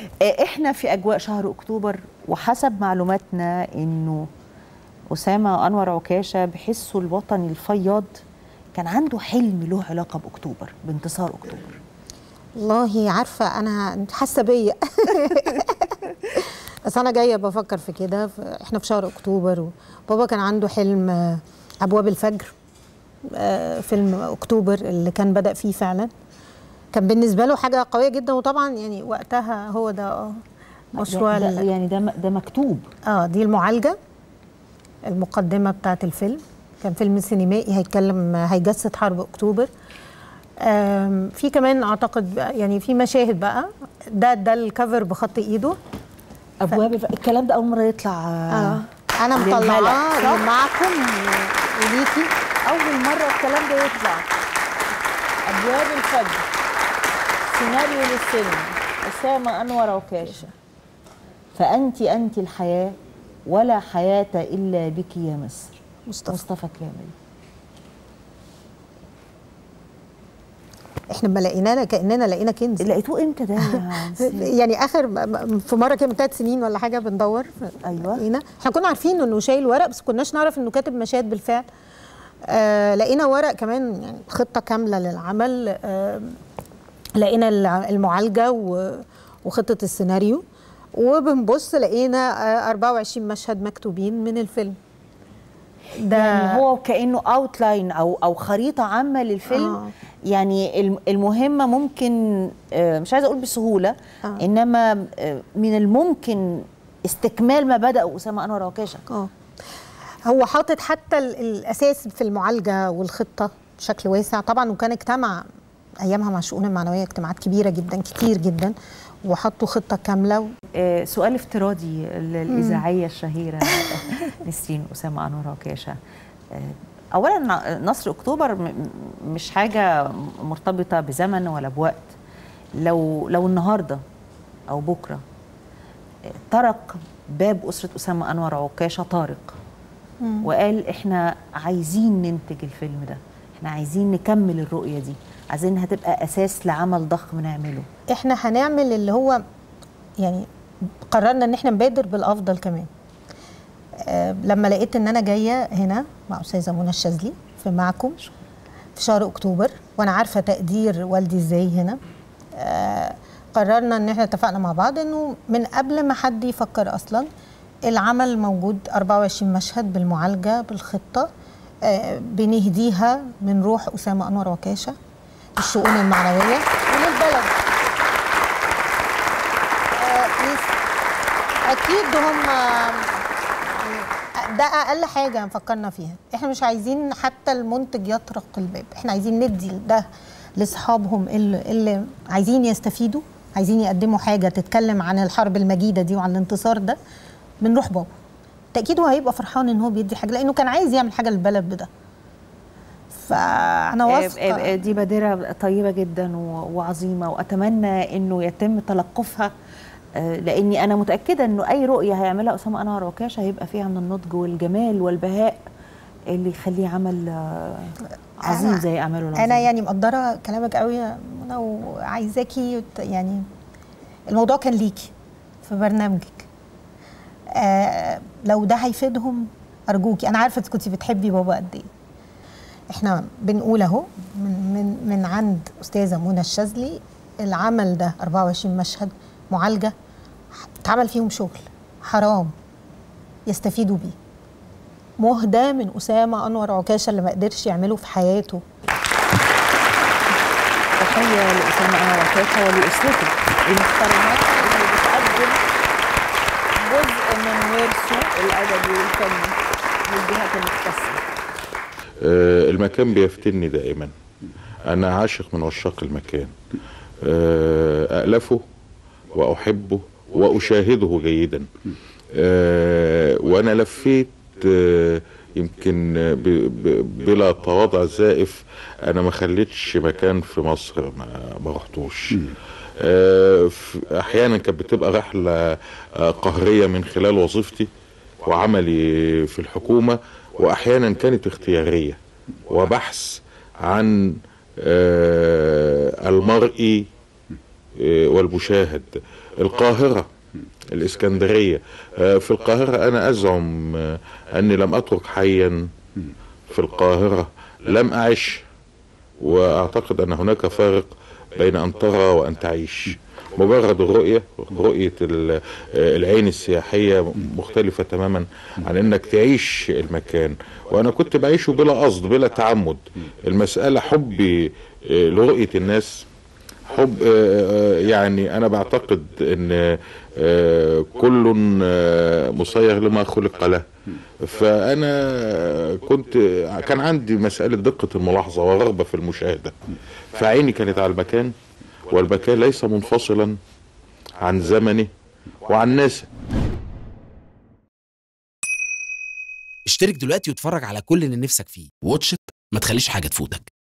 آه، احنا في اجواء شهر اكتوبر وحسب معلوماتنا انه اسامه وانور عكاشه بحسه الوطني الفياض كان عنده حلم له علاقه باكتوبر بانتصار اكتوبر والله عارفه انا انت حاسه بيا بس انا جايه بفكر في كده ف- احنا في شهر اكتوبر وبابا كان عنده حلم آه، ابواب الفجر آه، فيلم اكتوبر اللي كان بدا فيه فعلا كان بالنسبه له حاجه قويه جدا وطبعا يعني وقتها هو ده آه، مشروع ده ال- ده يعني ده م- ده مكتوب اه دي المعالجه المقدمه بتاعت الفيلم كان فيلم سينمائي هيتكلم هيجسد حرب اكتوبر آم، في كمان اعتقد بقى- يعني في مشاهد بقى ده ده الكفر بخط ايده ابواب الف... الكلام ده اول مره يطلع اه انا للملأ، مطلعاه صح؟ معكم وليكي اول مره الكلام ده يطلع ابواب الفجر سيناريو للسينما اسامه انور عكاشه فانت انت الحياه ولا حياه الا بك يا مصر مصطفى مصطفى كامل احنا ما لقيناه كاننا لقينا كنز لقيتوه امتى ده يا نسيم؟ يعني اخر م- م- في مره كده من ثلاث سنين ولا حاجه بندور ف- أيوة. لقينا احنا كنا عارفين انه شايل ورق بس كناش نعرف انه كاتب مشاهد بالفعل آه لقينا ورق كمان يعني خطه كامله للعمل آه لقينا الع- المعالجه و- وخطه السيناريو وبنبص لقينا آه 24 مشهد مكتوبين من الفيلم ده يعني هو كانه اوتلاين او او خريطه عامه للفيلم آه. يعني الم- المهمه ممكن آه، مش عايزه اقول بسهوله آه. انما آه، من الممكن استكمال ما بدا اسامه انور عكاشه اه هو حاطط حتى ال- الاساس في المعالجه والخطه بشكل واسع طبعا وكان اجتمع ايامها مع الشؤون المعنويه اجتماعات كبيره جدا كتير جدا وحطوا خطه كامله آه، سؤال افتراضي ال- الاذاعيه الشهيره نسرين اسامه انور عكاشه آه، اولا ن- نصر اكتوبر م- م- مش حاجه مرتبطه بزمن ولا بوقت لو لو النهارده او بكره آه، طرق باب اسره اسامه انور عكاشه طارق وقال احنا عايزين ننتج الفيلم ده احنا عايزين نكمل الرؤيه دي عايزينها تبقى اساس لعمل ضخم نعمله احنا هنعمل اللي هو يعني قررنا ان احنا نبادر بالافضل كمان آه لما لقيت ان انا جايه هنا مع استاذه منى الشاذلي في معكم في شهر اكتوبر وانا عارفه تقدير والدي ازاي هنا آه قررنا ان احنا اتفقنا مع بعض انه من قبل ما حد يفكر اصلا العمل موجود 24 مشهد بالمعالجه بالخطه آه بنهديها من روح اسامه انور وكاشه الشؤون المعنويه وللبلد آه، يس- اكيد هم ده اقل حاجه فكرنا فيها احنا مش عايزين حتى المنتج يطرق الباب احنا عايزين ندي ده لاصحابهم اللي, اللي عايزين يستفيدوا عايزين يقدموا حاجه تتكلم عن الحرب المجيده دي وعن الانتصار ده من روح بابا تاكيد هو هيبقى فرحان ان هو بيدي حاجه لانه كان عايز يعمل حاجه للبلد بده فانا آه، واثقه آه، دي بادرة طيبة جدا و- وعظيمة وأتمنى أنه يتم تلقفها آه، لأني أنا متأكدة أنه أي رؤية هيعملها أسامة أنور وكاشة هيبقى فيها من النضج والجمال والبهاء اللي يخليه عمل آه، عظيم أنا- زي أعماله العظيمة انا يعني مقدره كلامك قوي يا منى وعايزاكي يت- يعني الموضوع كان ليكي في برنامجك آه لو ده هيفيدهم ارجوكي انا عارفه انت كنت بتحبي بابا قد ايه احنا بنقول اهو من من من عند استاذه منى الشاذلي العمل ده 24 مشهد معالجه اتعمل فيهم شغل حرام يستفيدوا بيه مهدى من اسامه انور عكاشه اللي ما قدرش يعمله في حياته تحية لأسامة أنور وكاشة ولأسرته المحترمات اللي بتقدم جزء من ورثه الأدبي والفني للجهات المختصة آه، المكان بيفتني دائما انا عاشق من عشاق المكان آه، أألفه وأحبه وأشاهده جيدا آه، وأنا لفيت آه، يمكن ب- ب- بلا تواضع زائف أنا ما خليتش مكان في مصر ما ما رحتوش آه، ف- أحيانا كانت بتبقى رحلة آه، قهرية من خلال وظيفتي وعملي في الحكومة وأحيانا كانت اختيارية وبحث عن آه، المرئي آه، والمشاهد القاهرة الإسكندرية آه، في القاهرة أنا أزعم آه، أني لم أترك حيا في القاهرة لم أعش وأعتقد أن هناك فارق بين أن ترى وأن تعيش مجرد الرؤية رؤية ال- آه، العين السياحية مختلفة تماما عن أنك تعيش المكان وأنا كنت بعيشه بلا قصد بلا تعمد المسألة حبي آه، لرؤية الناس حب آه، آه، يعني انا بعتقد ان آه، كل آه، مسير لما خلق له فانا كنت كان عندي مساله دقه الملاحظه ورغبه في المشاهده فعيني كانت على المكان والمكان ليس منفصلا عن زمنه وعن ناسه اشترك دلوقتي واتفرج على كل اللي نفسك فيه واتش إت، ما تخليش حاجة تفوتك